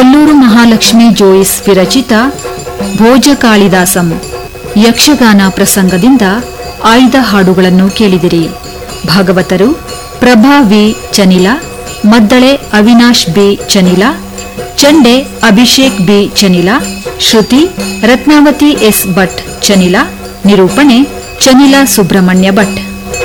ಕೊಲ್ಲೂರು ಮಹಾಲಕ್ಷ್ಮಿ ಜೋಯಿಸ್ ವಿರಚಿತ ಭೋಜ ಕಾಳಿದಾಸಂ ಯಕ್ಷಗಾನ ಪ್ರಸಂಗದಿಂದ ಆಯ್ದ ಹಾಡುಗಳನ್ನು ಕೇಳಿದಿರಿ ಭಾಗವತರು ಪ್ರಭಾ ವಿ ಚನಿಲ ಮದ್ದಳೆ ಅವಿನಾಶ್ ಬಿ ಚನಿಲ ಚಂಡೆ ಅಭಿಷೇಕ್ ಬಿ ಚನಿಲ ಶ್ರುತಿ ರತ್ನಾವತಿ ಎಸ್ ಭಟ್ ಚನಿಲ ನಿರೂಪಣೆ ಚನಿಲ ಸುಬ್ರಹ್ಮಣ್ಯ ಭಟ್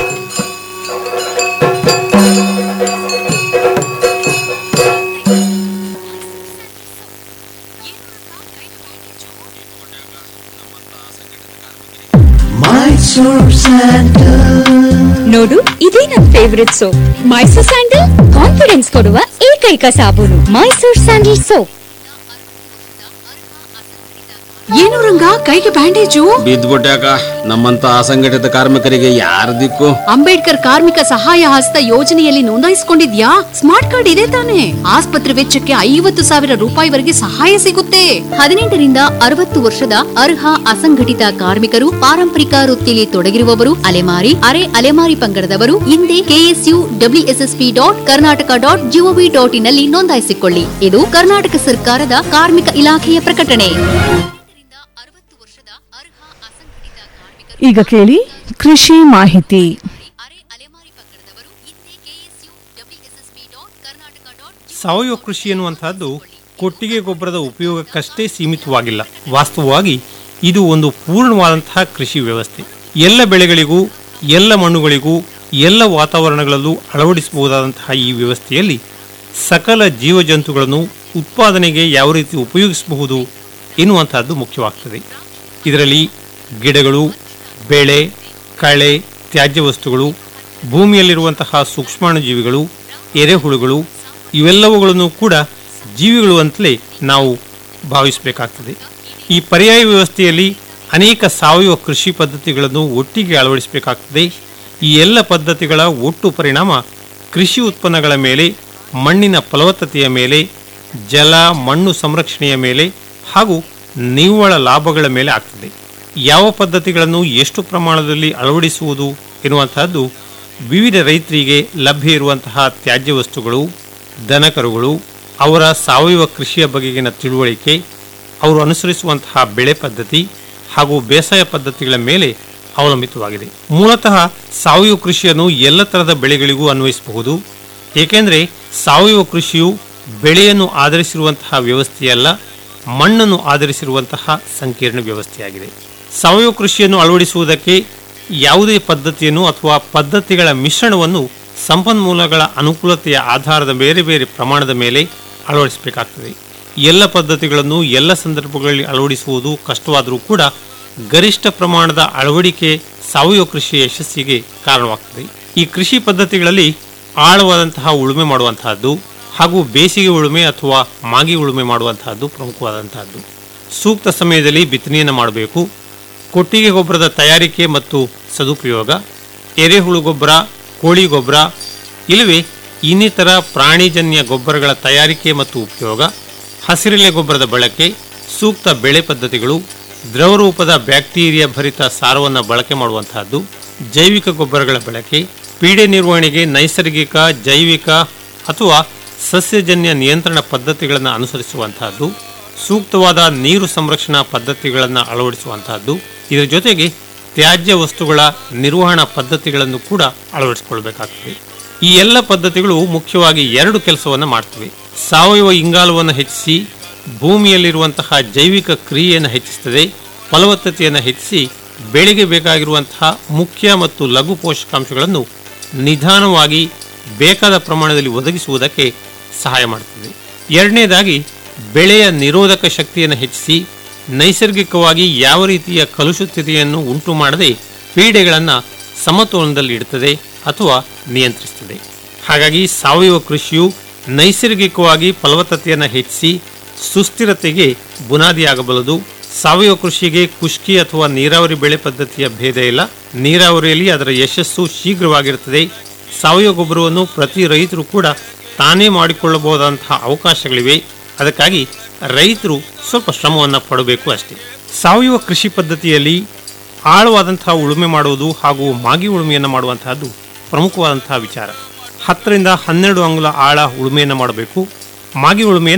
Mysore Sandal ನೋಡು ಇದೇ ನನ್ favourite soap Mysore sandal confidence ಕೊಡುವ ಏಕೈಕ ಸಾಬೂನು ಮೈಸೂರ್ ಸ್ಯಾಂಡಲ್ ಸೋಪ್ ಏನು ರಂಗ ಕೈಗೆ ಬ್ಯಾಂಡೇಜು ಬಿದ್ದ್ಬಿಟ್ಯಾಕ ನಮ್ಮಂತ ಅಸಂಘಟಿತ ಕಾರ್ಮಿಕರಿಗೆ ಯಾರ ದಿಕ್ಕು ಅಂಬೇಡ್ಕರ್ ಕಾರ್ಮಿಕ ಸಹಾಯ ಹಸ್ತ ಯೋಜನೆಯಲ್ಲಿ ನೋಂದಾಯಿಸಿಕೊಂಡಿದ್ಯಾ ಸ್ಮಾರ್ಟ್ ಕಾರ್ಡ್ ಇದೆ ತಾನೆ ಆಸ್ಪತ್ರೆ ವೆಚ್ಚಕ್ಕೆ ಐವತ್ತು ಸಾವಿರ ರೂಪಾಯಿವರೆಗೆ ಸಹಾಯ ಸಿಗುತ್ತೆ ಹದಿನೆಂಟರಿಂದ ಅರವತ್ತು ವರ್ಷದ ಅರ್ಹ ಅಸಂಘಟಿತ ಕಾರ್ಮಿಕರು ಪಾರಂಪರಿಕ ವೃತ್ತಿಲಿ ತೊಡಗಿರುವವರು ಅಲೆಮಾರಿ ಅರೆ ಅಲೆಮಾರಿ ಪಂಗಡದವರು ಹಿಂದೆ KSU WSSP dot Karnataka dot GOV dot in ನಲ್ಲಿ ನೋಂದಾಯಿಸಿಕೊಳ್ಳಿ ಇದು ಕರ್ನಾಟಕ ಸರ್ಕಾರದ ಕಾರ್ಮಿಕ ಇಲಾಖೆಯ ಪ್ರಕಟಣೆ ಈಗ ಕೇಳಿ ಕೃಷಿ ಮಾಹಿತಿ ಸಾವಯವ ಕೃಷಿ ಎನ್ನುವಂತಹದ್ದು ಕೊಟ್ಟಿಗೆ ಗೊಬ್ಬರದ ಉಪಯೋಗಕ್ಕಷ್ಟೇ ಸೀಮಿತವಾಗಿಲ್ಲ ವಾಸ್ತವವಾಗಿ ಇದು ಒಂದು ಪೂರ್ಣವಾದಂತಹ ಕೃಷಿ ವ್ಯವಸ್ಥೆ ಎಲ್ಲ ಬೆಳೆಗಳಿಗೂ ಎಲ್ಲ ಮಣ್ಣುಗಳಿಗೂ ಎಲ್ಲ ವಾತಾವರಣಗಳಲ್ಲೂ ಅಳವಡಿಸಬಹುದಾದಂತಹ ಈ ವ್ಯವಸ್ಥೆಯಲ್ಲಿ ಸಕಲ ಜೀವಜಂತುಗಳನ್ನು ಉತ್ಪಾದನೆಗೆ ಯಾವ ರೀತಿ ಉಪಯೋಗಿಸಬಹುದು ಎನ್ನುವಂತಹದ್ದು ಮುಖ್ಯವಾಗ್ತದೆ ಇದರಲ್ಲಿ ಗಿಡಗಳು ಬೆಳೆ ಕಳೆ ತ್ಯಾಜ್ಯ ವಸ್ತುಗಳು ಭೂಮಿಯಲ್ಲಿರುವಂತಹ ಸೂಕ್ಷ್ಮಾಣುಜೀವಿಗಳು ಎರೆಹುಳುಗಳು ಇವೆಲ್ಲವುಗಳನ್ನು ಕೂಡ ಜೀವಿಗಳು ಅಂತಲೇ ನಾವು ಭಾವಿಸಬೇಕಾಗ್ತದೆ ಈ ಪರ್ಯಾಯ ವ್ಯವಸ್ಥೆಯಲ್ಲಿ ಅನೇಕ ಸಾವಯವ ಕೃಷಿ ಪದ್ಧತಿಗಳನ್ನು ಒಟ್ಟಿಗೆ ಅಳವಡಿಸಬೇಕಾಗ್ತದೆ ಈ ಎಲ್ಲ ಪದ್ಧತಿಗಳ ಒಟ್ಟು ಪರಿಣಾಮ ಕೃಷಿ ಉತ್ಪನ್ನಗಳ ಮೇಲೆ ಮಣ್ಣಿನ ಫಲವತ್ತತೆಯ ಮೇಲೆ ಜಲ ಮಣ್ಣು ಸಂರಕ್ಷಣೆಯ ಮೇಲೆ ಹಾಗೂ ನಿವ್ವಳ ಲಾಭಗಳ ಮೇಲೆ ಆಗ್ತದೆ ಯಾವ ಪದ್ಧತಿಗಳನ್ನು ಎಷ್ಟು ಪ್ರಮಾಣದಲ್ಲಿ ಅಳವಡಿಸುವುದು ಎನ್ನುವಂತಹದ್ದು ವಿವಿಧ ರೈತರಿಗೆ ಲಭ್ಯ ಇರುವಂತಹ ತ್ಯಾಜ್ಯ ವಸ್ತುಗಳು ದನಕರುಗಳು ಅವರ ಸಾವಯವ ಕೃಷಿಯ ಬಗೆಗಿನ ತಿಳುವಳಿಕೆ ಅವರು ಅನುಸರಿಸುವಂತಹ ಬೆಳೆ ಪದ್ಧತಿ ಹಾಗೂ ಬೇಸಾಯ ಪದ್ಧತಿಗಳ ಮೇಲೆ ಅವಲಂಬಿತವಾಗಿದೆ ಮೂಲತಃ ಸಾವಯವ ಕೃಷಿಯನ್ನು ಎಲ್ಲ ತರಹದ ಬೆಳೆಗಳಿಗೂ ಅನ್ವಯಿಸಬಹುದು ಏಕೆಂದರೆ ಸಾವಯವ ಕೃಷಿಯು ಬೆಳೆಯನ್ನು ಆಧರಿಸಿರುವಂತಹ ವ್ಯವಸ್ಥೆಯಲ್ಲ ಮಣ್ಣನ್ನು ಆಧರಿಸಿರುವಂತಹ ಸಂಕೀರ್ಣ ವ್ಯವಸ್ಥೆಯಾಗಿದೆ ಸಾವಯವ ಕೃಷಿಯನ್ನು ಅಳವಡಿಸುವುದಕ್ಕೆ ಯಾವುದೇ ಪದ್ಧತಿಯನ್ನು ಅಥವಾ ಪದ್ಧತಿಗಳ ಮಿಶ್ರಣವನ್ನು ಸಂಪನ್ಮೂಲಗಳ ಅನುಕೂಲತೆಯ ಆಧಾರದ ಬೇರೆ ಬೇರೆ ಪ್ರಮಾಣದ ಮೇಲೆ ಅಳವಡಿಸಬೇಕಾಗ್ತದೆ ಎಲ್ಲ ಪದ್ಧತಿಗಳನ್ನು ಎಲ್ಲ ಸಂದರ್ಭಗಳಲ್ಲಿ ಅಳವಡಿಸುವುದು ಕಷ್ಟವಾದರೂ ಕೂಡ ಗರಿಷ್ಠ ಪ್ರಮಾಣದ ಅಳವಡಿಕೆ ಸಾವಯವ ಕೃಷಿಯ ಯಶಸ್ಸಿಗೆ ಕಾರಣವಾಗ್ತದೆ ಈ ಕೃಷಿ ಪದ್ಧತಿಗಳಲ್ಲಿ ಆಳವಾದಂತಹ ಉಳುಮೆ ಮಾಡುವಂತಹದ್ದು ಹಾಗೂ ಬೇಸಿಗೆ ಉಳುಮೆ ಅಥವಾ ಮಾಗಿ ಉಳುಮೆ ಮಾಡುವಂತಹದ್ದು ಪ್ರಮುಖವಾದಂತಹದ್ದು ಸೂಕ್ತ ಸಮಯದಲ್ಲಿ ಬಿತ್ತನೆಯನ್ನು ಮಾಡಬೇಕು ಕೊಟ್ಟಿಗೆ ಗೊಬ್ಬರದ ತಯಾರಿಕೆ ಮತ್ತು ಸದುಪಯೋಗ ಎರೆಹುಳು ಗೊಬ್ಬರ ಕೋಳಿ ಗೊಬ್ಬರ ಇಲ್ಲವೇ ಇನ್ನಿತರ ಪ್ರಾಣಿಜನ್ಯ ಗೊಬ್ಬರಗಳ ತಯಾರಿಕೆ ಮತ್ತು ಉಪಯೋಗ ಹಸಿರೆಲೆ ಗೊಬ್ಬರದ ಬಳಕೆ ಸೂಕ್ತ ಬೆಳೆ ಪದ್ಧತಿಗಳು ದ್ರವರೂಪದ ಬ್ಯಾಕ್ಟೀರಿಯಾ ಭರಿತ ಸಾರವನ್ನು ಬಳಕೆ ಮಾಡುವಂತಹದ್ದು ಜೈವಿಕ ಗೊಬ್ಬರಗಳ ಬಳಕೆ ಪೀಡೆ ನಿರ್ವಹಣೆಗೆ ನೈಸರ್ಗಿಕ ಜೈವಿಕ ಅಥವಾ ಸಸ್ಯಜನ್ಯ ನಿಯಂತ್ರಣ ಪದ್ಧತಿಗಳನ್ನು ಅನುಸರಿಸುವಂತಹದ್ದು ಸೂಕ್ತವಾದ ನೀರು ಸಂರಕ್ಷಣಾ ಪದ್ಧತಿಗಳನ್ನು ಅಳವಡಿಸುವಂತಹದ್ದು ಇದರ ಜೊತೆಗೆ ತ್ಯಾಜ್ಯ ವಸ್ತುಗಳ ನಿರ್ವಹಣಾ ಪದ್ಧತಿಗಳನ್ನು ಕೂಡ ಅಳವಡಿಸಿಕೊಳ್ಬೇಕಾಗ್ತದೆ ಈ ಎಲ್ಲ ಪದ್ಧತಿಗಳು ಮುಖ್ಯವಾಗಿ ಎರಡು ಕೆಲಸವನ್ನು ಮಾಡ್ತವೆ ಸಾವಯವ ಇಂಗಾಲವನ್ನು ಹೆಚ್ಚಿಸಿ ಭೂಮಿಯಲ್ಲಿರುವಂತಹ ಜೈವಿಕ ಕ್ರಿಯೆಯನ್ನು ಹೆಚ್ಚಿಸುತ್ತದೆ ಫಲವತ್ತತೆಯನ್ನು ಹೆಚ್ಚಿಸಿ ಬೆಳೆಗೆ ಬೇಕಾಗಿರುವಂತಹ ಮುಖ್ಯ ಮತ್ತು ಲಘು ಪೋಷಕಾಂಶಗಳನ್ನು ನಿಧಾನವಾಗಿ ಬೇಕಾದ ಪ್ರಮಾಣದಲ್ಲಿ ಒದಗಿಸುವುದಕ್ಕೆ ಸಹಾಯ ಮಾಡುತ್ತದೆ ಎರಡನೇದಾಗಿ ಬೆಳೆಯ ನಿರೋಧಕ ಶಕ್ತಿಯನ್ನು ಹೆಚ್ಚಿಸಿ ನೈಸರ್ಗಿಕವಾಗಿ ಯಾವ ರೀತಿಯ ಕಲುಷಿತತೆಯನ್ನು ಉಂಟು ಮಾಡದೆ ಪೀಡೆಗಳನ್ನು ಸಮತೋಲನದಲ್ಲಿ ಇಡುತ್ತದೆ ಅಥವಾ ನಿಯಂತ್ರಿಸುತ್ತದೆ ಹಾಗಾಗಿ ಸಾವಯವ ಕೃಷಿಯು ನೈಸರ್ಗಿಕವಾಗಿ ಫಲವತ್ತತೆಯನ್ನು ಹೆಚ್ಚಿಸಿ ಸುಸ್ಥಿರತೆಗೆ ಬುನಾದಿಯಾಗಬಲ್ಲದು ಸಾವಯವ ಕೃಷಿಗೆ ಖುಷ್ಕಿ ಅಥವಾ ನೀರಾವರಿ ಬೆಳೆ ಪದ್ಧತಿಯ ಭೇದ ಇಲ್ಲ ನೀರಾವರಿಯಲ್ಲಿ ಅದರ ಯಶಸ್ಸು ಶೀಘ್ರವಾಗಿರುತ್ತದೆ ಸಾವಯವ ಗೊಬ್ಬರವನ್ನು ಪ್ರತಿ ರೈತರು ಕೂಡ ತಾನೇ ಮಾಡಿಕೊಳ್ಳಬಹುದಂತಹ ಅವಕಾಶಗಳಿವೆ ಅದಕ್ಕಾಗಿ ರೈತರು ಸ್ವಲ್ಪ ಶ್ರಮವನ್ನು ಪಡಬೇಕು ಅಷ್ಟೇ ಸಾವಯವ ಕೃಷಿ ಪದ್ಧತಿಯಲ್ಲಿ ಆಳವಾದಂತಹ ಉಳುಮೆ ಮಾಡುವುದು ಹಾಗೂ ಮಾಗಿ ಉಳುಮೆಯನ್ನು ಮಾಡುವಂತಹದ್ದು ಪ್ರಮುಖವಾದಂತಹ ವಿಚಾರ ಹತ್ತರಿಂದ ಹನ್ನೆರಡು ಅಂಗುಲ ಆಳ ಉಳುಮೆಯನ್ನು ಮಾಡಬೇಕು ಮಾಗಿ ಉಳುಮೆಯನ್ನು